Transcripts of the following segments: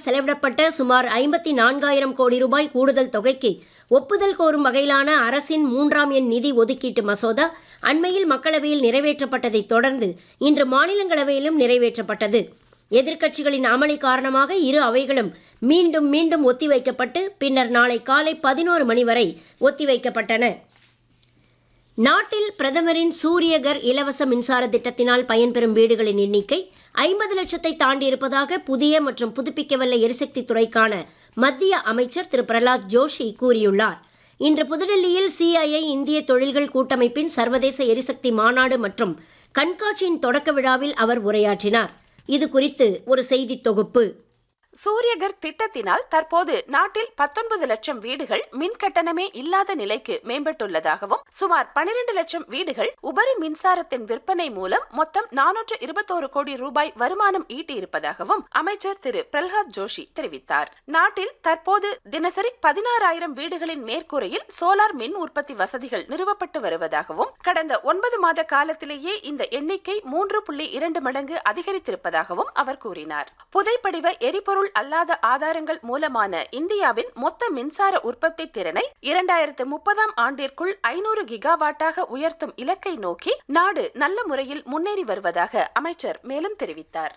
செலவிடப்பட்ட சுமார் ஐம்பத்தி நான்காயிரம் கோடி ரூபாய் கூடுதல் தொகைக்கு ஒப்புதல் கோரும் வகையிலான அரசின் மூன்றாம் எண் நிதி ஒதுக்கீட்டு மசோதா அண்மையில் மக்களவையில் நிறைவேற்றப்பட்டதைத் தொடர்ந்து இன்று மாநிலங்களவையிலும் நிறைவேற்றப்பட்டது எதிர்க்கட்சிகளின் அமளி காரணமாக இரு அவைகளும் மீண்டும் மீண்டும் ஒத்திவைக்கப்பட்டு பின்னர் நாளை காலை பதினோரு மணி வரை ஒத்திவைக்கப்பட்டன நாட்டில் பிரதமரின் சூரியகர் இலவச மின்சார திட்டத்தினால் பயன்பெறும் வீடுகளின் எண்ணிக்கை ஐம்பது லட்சத்தை தாண்டியிருப்பதாக புதிய மற்றும் புதுப்பிக்கவல்ல எரிசக்தி துறைக்கான மத்திய அமைச்சர் திரு பிரலாத் ஜோஷி கூறியுள்ளார் இன்று புதுடெல்லியில் சிஐஐ இந்திய தொழில்கள் கூட்டமைப்பின் சர்வதேச எரிசக்தி மாநாடு மற்றும் கண்காட்சியின் தொடக்க விழாவில் அவர் உரையாற்றினார் இது குறித்து ஒரு செய்தி தொகுப்பு சூரியகர் திட்டத்தினால் தற்போது நாட்டில் பத்தொன்பது லட்சம் வீடுகள் மின் கட்டணமே இல்லாத நிலைக்கு மேம்பட்டுள்ளதாகவும் சுமார் பனிரெண்டு லட்சம் வீடுகள் உபரி மின்சாரத்தின் விற்பனை மூலம் மொத்தம் நானூற்று இருபத்தோரு கோடி ரூபாய் வருமானம் ஈட்டியிருப்பதாகவும் அமைச்சர் திரு பிரல்ஹாத் ஜோஷி தெரிவித்தார் நாட்டில் தற்போது தினசரி பதினாறாயிரம் வீடுகளின் மேற்கூரையில் சோலார் மின் உற்பத்தி வசதிகள் நிறுவப்பட்டு வருவதாகவும் கடந்த ஒன்பது மாத காலத்திலேயே இந்த எண்ணிக்கை மூன்று புள்ளி இரண்டு மடங்கு அதிகரித்திருப்பதாகவும் அவர் கூறினார் புதைப்படிவ எரிபொருள் அல்லாத ஆதாரங்கள் மூலமான இந்தியாவின் மொத்த மின்சார உற்பத்தி திறனை இரண்டாயிரத்து முப்பதாம் ஆண்டிற்குள் ஐநூறு கிகாவாட்டாக உயர்த்தும் இலக்கை நோக்கி நாடு நல்ல முறையில் முன்னேறி வருவதாக அமைச்சர் மேலும் தெரிவித்தார்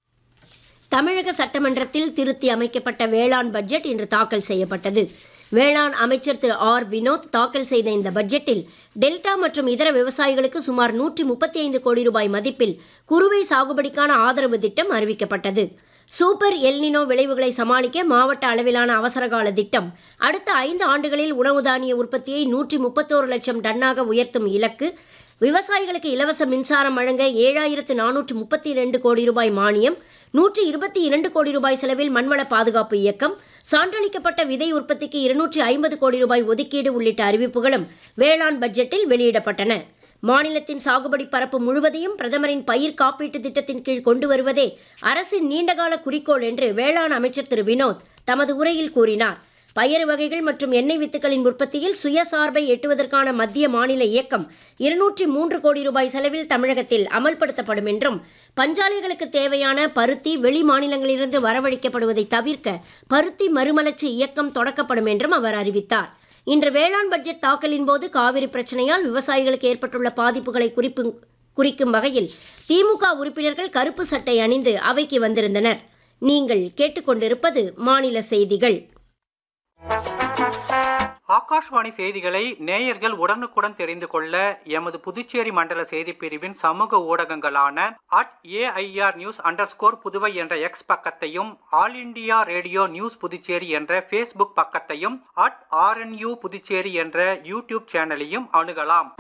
தமிழக சட்டமன்றத்தில் திருத்தி அமைக்கப்பட்ட வேளாண் பட்ஜெட் இன்று தாக்கல் செய்யப்பட்டது வேளாண் அமைச்சர் திரு ஆர் வினோத் தாக்கல் செய்த இந்த பட்ஜெட்டில் டெல்டா மற்றும் இதர விவசாயிகளுக்கு சுமார் நூற்றி முப்பத்தி ஐந்து கோடி ரூபாய் மதிப்பில் குறுவை சாகுபடிக்கான ஆதரவு திட்டம் அறிவிக்கப்பட்டது சூப்பர் எல்னினோ விளைவுகளை சமாளிக்க மாவட்ட அளவிலான அவசரகால திட்டம் அடுத்த ஐந்து ஆண்டுகளில் உணவு தானிய உற்பத்தியை நூற்றி முப்பத்தோரு லட்சம் டன்னாக உயர்த்தும் இலக்கு விவசாயிகளுக்கு இலவச மின்சாரம் வழங்க ஏழாயிரத்து நானூற்று முப்பத்தி இரண்டு கோடி ரூபாய் மானியம் நூற்றி இருபத்தி இரண்டு கோடி ரூபாய் செலவில் மண்வள பாதுகாப்பு இயக்கம் சான்றளிக்கப்பட்ட விதை உற்பத்திக்கு இருநூற்றி ஐம்பது கோடி ரூபாய் ஒதுக்கீடு உள்ளிட்ட அறிவிப்புகளும் வேளாண் பட்ஜெட்டில் வெளியிடப்பட்டன மாநிலத்தின் சாகுபடி பரப்பு முழுவதையும் பிரதமரின் பயிர் காப்பீட்டு திட்டத்தின் கீழ் கொண்டு வருவதே அரசின் நீண்டகால குறிக்கோள் என்று வேளாண் அமைச்சர் திரு வினோத் தமது உரையில் கூறினார் பயறு வகைகள் மற்றும் எண்ணெய் வித்துக்களின் உற்பத்தியில் சுயசார்பை எட்டுவதற்கான மத்திய மாநில இயக்கம் இருநூற்றி மூன்று கோடி ரூபாய் செலவில் தமிழகத்தில் அமல்படுத்தப்படும் என்றும் பஞ்சாலைகளுக்கு தேவையான பருத்தி வெளி மாநிலங்களிலிருந்து வரவழைக்கப்படுவதை தவிர்க்க பருத்தி மறுமலர்ச்சி இயக்கம் தொடக்கப்படும் என்றும் அவர் அறிவித்தார் இன்று வேளாண் பட்ஜெட் தாக்கலின் போது காவிரி பிரச்சனையால் விவசாயிகளுக்கு ஏற்பட்டுள்ள பாதிப்புகளை குறிப்பு குறிக்கும் வகையில் திமுக உறுப்பினர்கள் கருப்பு சட்டை அணிந்து அவைக்கு வந்திருந்தனர் நீங்கள் கேட்டுக்கொண்டிருப்பது மாநில செய்திகள் ஆகாஷ்வாணி செய்திகளை நேயர்கள் உடனுக்குடன் தெரிந்து கொள்ள எமது புதுச்சேரி மண்டல செய்திப் பிரிவின் சமூக ஊடகங்களான at AIR News under Puduvai என்ற எக்ஸ் பக்கத்தையும் All India Radio News Puducherry என்ற ஃபேஸ்புக் பக்கத்தையும் அட் ஆர்என்யூ புதுச்சேரி என்ற யூடியூப் சேனலையும் அணுகலாம்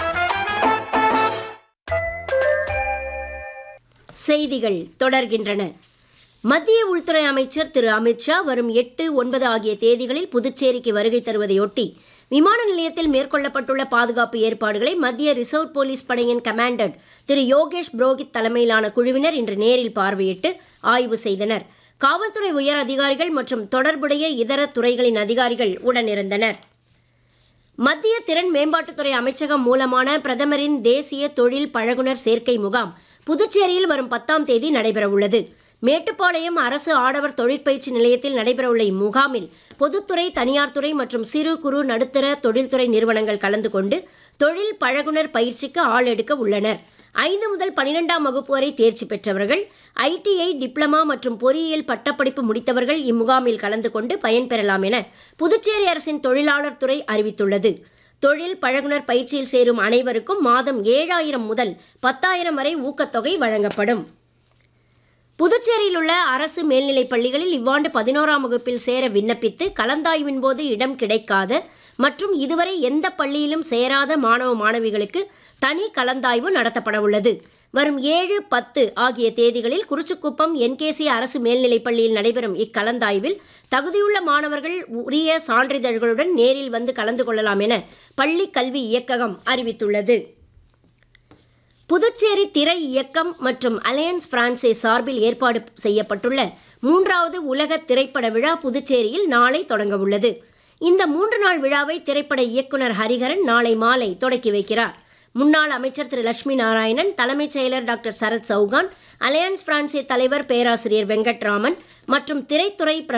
செய்திகள் தொடர்கின்றன மத்திய உள்துறை அமைச்சர் திரு அமித்ஷா வரும் எட்டு ஒன்பது ஆகிய தேதிகளில் புதுச்சேரிக்கு வருகை தருவதையொட்டி விமான நிலையத்தில் மேற்கொள்ளப்பட்டுள்ள பாதுகாப்பு ஏற்பாடுகளை மத்திய ரிசர்வ் போலீஸ் படையின் கமாண்டர் திரு யோகேஷ் புரோஹித் தலைமையிலான குழுவினர் இன்று நேரில் பார்வையிட்டு ஆய்வு செய்தனர் காவல்துறை உயர் அதிகாரிகள் மற்றும் தொடர்புடைய இதர துறைகளின் அதிகாரிகள் உடனிருந்தனர் மத்திய திறன் மேம்பாட்டுத்துறை அமைச்சகம் மூலமான பிரதமரின் தேசிய தொழில் பழகுனர் சேர்க்கை முகாம் புதுச்சேரியில் வரும் பத்தாம் தேதி நடைபெறவுள்ளது மேட்டுப்பாளையம் அரசு ஆடவர் தொழிற்பயிற்சி நிலையத்தில் நடைபெறவுள்ள இம்முகாமில் பொதுத்துறை தனியார் துறை மற்றும் சிறு குறு நடுத்தர தொழில்துறை நிறுவனங்கள் கலந்து கொண்டு தொழில் பழகுனர் பயிற்சிக்கு ஆள் எடுக்க உள்ளனர் ஐந்து முதல் பனிரெண்டாம் வகுப்பு வரை தேர்ச்சி பெற்றவர்கள் ஐடிஐ டிப்ளமா மற்றும் பொறியியல் பட்டப்படிப்பு முடித்தவர்கள் இம்முகாமில் கலந்து கொண்டு பயன்பெறலாம் என புதுச்சேரி அரசின் தொழிலாளர் துறை அறிவித்துள்ளது தொழில் பழகுனர் பயிற்சியில் சேரும் அனைவருக்கும் மாதம் ஏழாயிரம் முதல் பத்தாயிரம் வரை ஊக்கத்தொகை வழங்கப்படும் புதுச்சேரியில் உள்ள அரசு மேல்நிலைப் பள்ளிகளில் இவ்வாண்டு பதினோராம் வகுப்பில் சேர விண்ணப்பித்து கலந்தாய்வின் போது இடம் கிடைக்காத மற்றும் இதுவரை எந்த பள்ளியிலும் சேராத மாணவ மாணவிகளுக்கு தனி கலந்தாய்வு நடத்தப்பட உள்ளது வரும் ஏழு பத்து ஆகிய தேதிகளில் குறிச்சிக்குப்பம் என்கேசி அரசு மேல்நிலைப் பள்ளியில் நடைபெறும் இக்கலந்தாய்வில் தகுதியுள்ள மாணவர்கள் உரிய சான்றிதழ்களுடன் நேரில் வந்து கலந்து கொள்ளலாம் என பள்ளி கல்வி இயக்ககம் அறிவித்துள்ளது புதுச்சேரி திரை இயக்கம் மற்றும் அலையன்ஸ் பிரான்சே சார்பில் ஏற்பாடு செய்யப்பட்டுள்ள மூன்றாவது உலக திரைப்பட விழா புதுச்சேரியில் நாளை தொடங்க உள்ளது இந்த மூன்று நாள் விழாவை திரைப்பட இயக்குனர் ஹரிஹரன் நாளை மாலை தொடக்கி வைக்கிறார் முன்னாள் அமைச்சர் திரு லட்சுமி நாராயணன் தலைமைச் செயலர் doctor Sharat Chauhan Alliance Francaise தலைவர் பேராசிரியர் வெங்கட்ராமன் மற்றும் திரைத்துறை